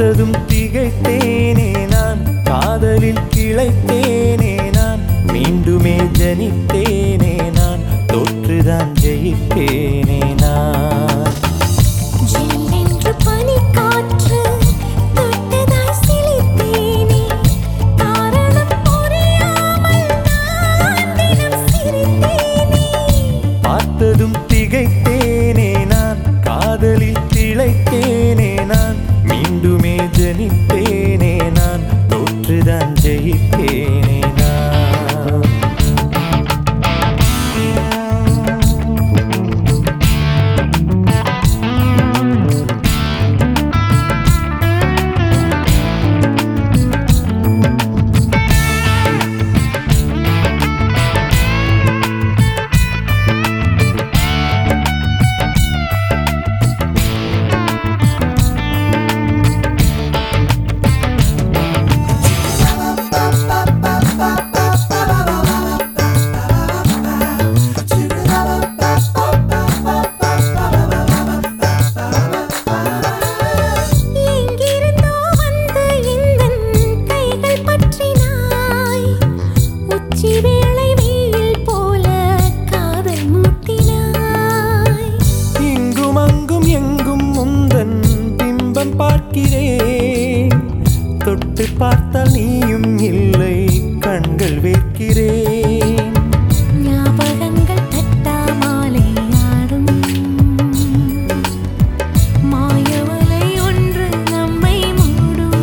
பார்த்ததும் திகைத்தேனே நான் காதலில் கிளைத்தேனே நான் மீண்டுமே ஜனித்தேனே நான் தோற்றுதான் ஜெயித்தேனே நான் ஜில்லென்று பனிக்காற்று தொட்டதாய் சிலிர்த்தேனே. காரணம் புரியாமல் நான் தினம் சிரித்தேனே. பார்த்ததும் திகைத்தேனே நான் காதலில் திளைத்தேனே நான் மீண்டுமே ஜனித்தேனே நான் தோற்றுதான் ஜெயித்தேனே நான் எங்கிருந்தோ வந்து எந்தன் கைகள் பற்றினாய். உச்சி வேளை வெயில் போல காதல் மூட்டினாய். இங்கும் அங்கும் எங்கும் முந்தன் பிம்பம் பார்க்கிறேன் தொட்டு பார்த்தால் நீயும் இல்லை கண்கள் வேர்க்கிறேன் ஞாபகங்கள் தட்டாமலே ஆடும். மாயவலை ஒன்று நம்மை மூடும்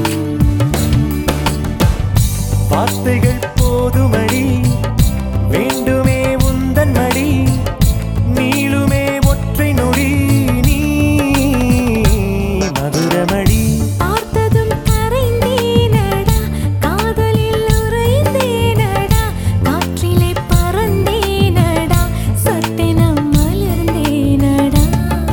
வார்த்தைகள் போதுமடி வேண்டுமே உந்தன் மடி நீளுமே ஒற்றை நொடி நீ மதுரமடி பார்த்ததும் கரைந்தேனடா காதலில் உறைந்தேனடா காற்றிலே பறந்தேனடா சொட்டெனம் மலர்ந்தேனடா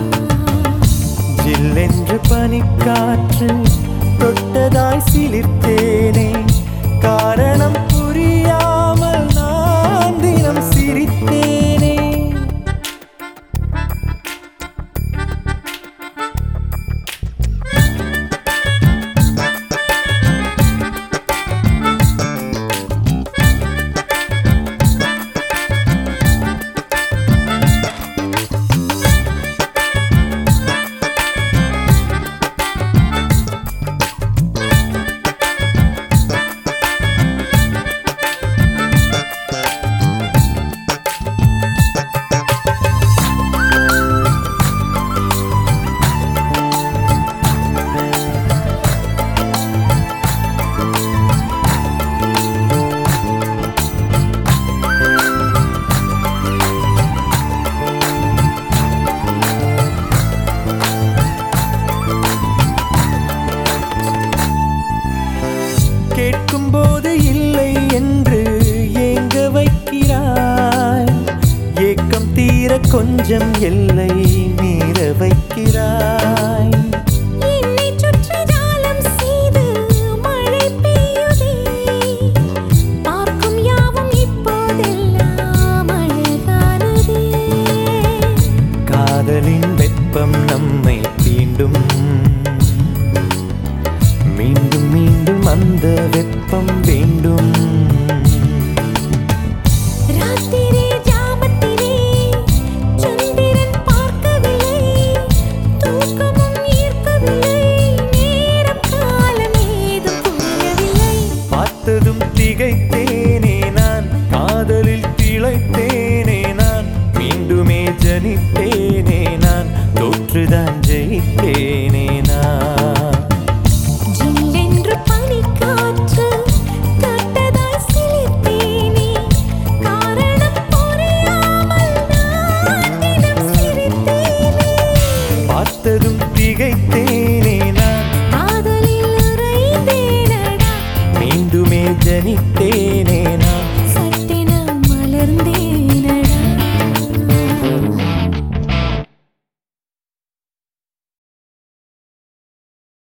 ஜில்லென்று பனிக்காற்று தொட்டதாய் சிலிர்த்தேனே காரணம் புரியாமல் நான் தினம் சிரித்தேனே கேட்கும் போது இல்லை என்று ஏங்க வைக்கிறாய் ஏக்கம் தீர கொஞ்சம் எல்லை மீற வைக்கிறாய் என்னை சுற்றி ஜாலம் செய்து மழை பெய்யுதே பார்க்கும் யாவும் இப்போதெல்லாம் அழகானதே காதலின் வெப்பம் நம்மை தீண்டும் மீண்டும் மீண்டும் அந்த வெப்பம் வேண்டும் ராத்திரி ஜாமத்திலே சந்திரன் பார்க்கவில்லை தூக்கமும் ஈர்க்கவில்லை நேரம் காலம் ஏதும் புரியவில்லை பார்த்ததும் திகைத்தேனே நான் காதலில் திளைத்தேனே நான் மீண்டுமே ஜனித்தேனே நான் தோற்றுதான் ஜெயித்தேனே நான் ஜில்லென்று பனிக்காற்று தொட்டதாய் சிலிர்த்தேனே. காரணம் புரியாமல் நான் தினம் சிரித்தேனே. பார்த்ததும் திகைத்தேனே நான் காதலில் உறைந்தேனடா மீண்டுமே ஜனித்தேனே